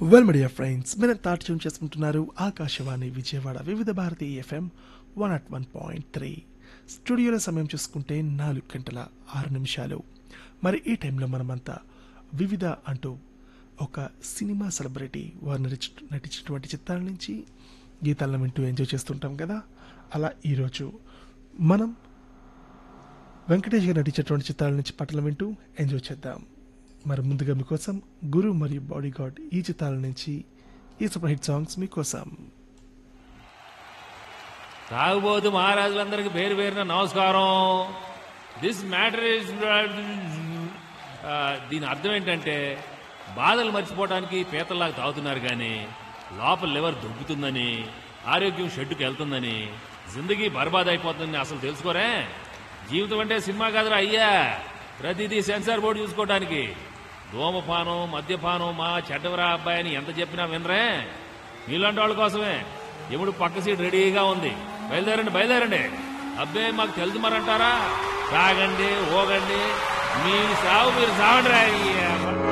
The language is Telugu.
వెల్ మీడియా ఫ్రెండ్స్ మీరు తాటి ట్యూన్ చేసుకుంటున్నారు Akashvani Vijayawada Vividh Bharati FM one at one point three స్టూడియోలో సమయం చూసుకుంటే నాలుగు గంటల ఆరు నిమిషాలు మరి ఈ టైంలో మనమంతా వివిధ అంటూ ఒక సినిమా సెలబ్రిటీ వారు నటించ నటించినటువంటి చిత్రాల నుంచి గీతాలను వింటూ ఎంజాయ్ చేస్తుంటాం కదా అలా ఈరోజు మనం వెంకటేష్ గారు నటించేటువంటి చిత్రాల నుంచి పాటలు వింటూ ఎంజాయ్ చేద్దాం మరి ముందుగా మీకోసం గురు మరియు బాడీ గార్డ్ ఈ చిత్రాల నుంచి ఈ సూపర్ హిట్ సాంగ్స్ మీకోసం తాగుబోతు మహారాజులందరికీ పేరు పేరున నమస్కారం దిస్ మ్యాటర్ ఇస్ దీని అర్థం ఏంటంటే బాధలు మర్చిపోవడానికి పీతల్లాగా తాగుతున్నారు కానీ లోపల లివర్ దొబ్బుతుందని ఆరోగ్యం షెడ్డుకి వెళ్తుందని జిందగీ బర్బాద్ అయిపోతుందని అసలు తెలుసుకోరే జీవితం అంటే సినిమా కాదురా అయ్యా ప్రతిదీ సెన్సార్ బోర్డు చూసుకోవడానికి ధూమపానం మద్యపానం మా చెడ్డవరా అబ్బాయి అని ఎంత చెప్పినా వినరే మీలాంటి వాళ్ళ కోసమే ఎముడు పక్క సీట్ రెడీగా ఉంది బయలుదేరండి బయలుదేరండి అబ్బే మాకు తెలుసు మరంటారా తాగండి ఓగండి మీ సాగు మీరు సాగండి రా.